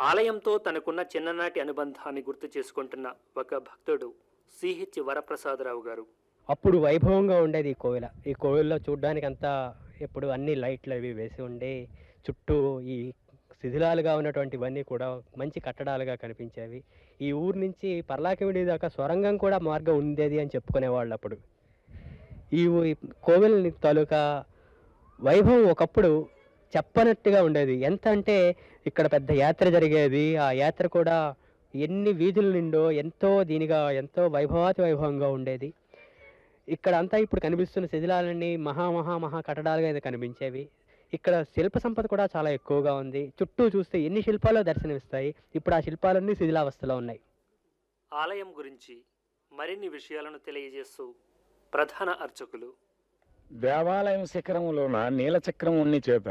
ఆలయంతో తనకున్న చిన్ననాటి అనుబంధాన్ని గుర్తు చేసుకుంటున్న ఒక భక్తుడు సిహెచ్ వరప్రసాదరావు గారు అప్పుడు వైభవంగా ఉండేది ఈ కోవిల ఈ కోవిల్లో చూడడానికి అంతా ఎప్పుడు అన్ని లైట్లు అవి వేసి ఉండి చుట్టూ ఈ శిథిలాలుగా ఉన్నటువంటివన్నీ కూడా మంచి కట్టడాలుగా కనిపించేవి ఈ ఊరు నుంచి పర్లాకిమిడి దాకా సొరంగం కూడా మార్గం ఉండేది అని చెప్పుకునేవాళ్ళు అప్పుడు ఈ ఊ- ఈ కోవిల్ తాలూకా వైభవం ఒకప్పుడు చెప్పనట్టుగా ఉండేది ఎంత అంటే ఇక్కడ పెద్ద యాత్ర జరిగేది ఆ యాత్ర కూడా ఎన్ని వీధుల నిండో ఎంతో దీనిగా ఎంతో వైభవాతి వైభవంగా ఉండేది ఇక్కడ అంతా ఇప్పుడు కనిపిస్తున్న శిథిలాలన్నీ మహా మహా మహా కట్టడాలుగా అయితే కనిపించేవి ఇక్కడ శిల్ప సంపద కూడా చాలా ఎక్కువగా ఉంది చుట్టూ చూస్తే ఎన్ని శిల్పాలు దర్శనమిస్తాయి ఇప్పుడు ఆ శిల్పాలన్నీ శిథిలావస్థలో ఉన్నాయి ఆలయం గురించి మరిన్ని విషయాలను తెలియజేస్తూ ప్రధాన అర్చకులు దేవాలయం శిఖరములోన నీలచక్రం ఉన్ని చేత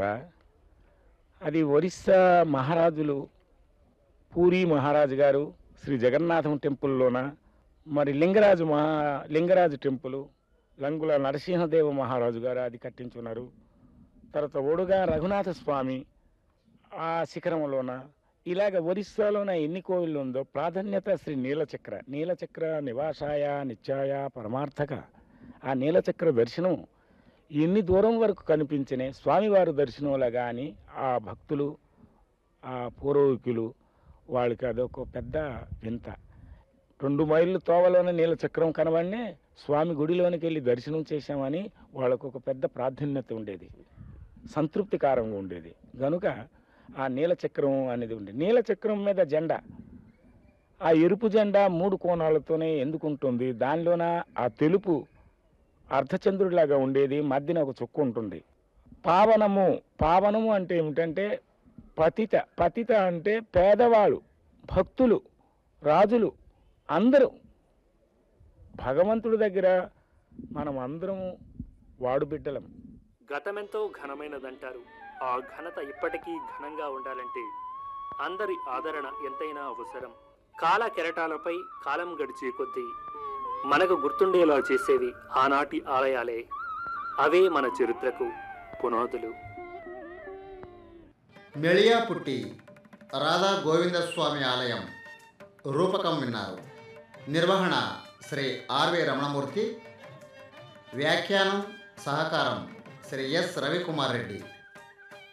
అది ఒరిస్సా మహారాజులు పూరి మహారాజు గారు శ్రీ జగన్నాథం టెంపుల్లోన మరి లింగరాజు మహా లింగరాజు టెంపుల్ లంగుల నరసింహదేవ మహారాజు గారు అది కట్టించున్నారు తర్వాత ఒడుగా రఘునాథ స్వామి ఆ శిఖరంలోన ఇలాగ ఒరిస్సాలోన ఎన్ని కోవిళ్ళు ఉందో ప్రాధాన్యత శ్రీ నీలచక్ర నీలచక్ర నివాసాయ నిత్యాయ పరమార్థక ఆ నీలచక్ర దర్శనం ఎన్ని దూరం వరకు కనిపించిన స్వామివారి దర్శనంలో కానీ ఆ భక్తులు ఆ పూర్వీకులు వాళ్ళకి అదొక పెద్ద వింత రెండు మైళ్ళు తోవలోనే నీలచక్రం కనబడినే స్వామి గుడిలోనికి వెళ్ళి దర్శనం చేశామని వాళ్ళకు ఒక పెద్ద ప్రాధాన్యత ఉండేది సంతృప్తికరంగా ఉండేది కనుక ఆ నీలచక్రం అనేది ఉండేది నీలచక్రం మీద జెండా ఆ ఎరుపు జెండా మూడు కోణాలతోనే ఎందుకు ఉంటుంది దానిలోన ఆ తెలుపు అర్ధచంద్రుడిలాగా ఉండేది మధ్యన ఒక చుక్క ఉంటుంది పావనము పావనము అంటే ఏమిటంటే పతిత పతిత అంటే పేదవాళ్ళు భక్తులు రాజులు అందరూ భగవంతుడి దగ్గర మనం అందరం వాడు బిడ్డలం గతమెంతో ఘనమైనదంటారు ఆ ఘనత ఇప్పటికీ ఘనంగా ఉండాలంటే అందరి ఆదరణ ఎంతైనా అవసరం కాల కెరటాలపై కాలం గడిచే కొద్దీ మనకు గుర్తుండేలా చేసేవి ఆనాటి ఆలయాలే అవే మన చరిత్రకు పునాదులు మెళియాపుట్టి రాధా గోవిందస్వామి ఆలయం రూపకం విన్నారు నిర్వహణ శ్రీ ఆర్వి రమణమూర్తి వ్యాఖ్యానం సహకారం శ్రీ ఎస్ రవికుమార్ రెడ్డి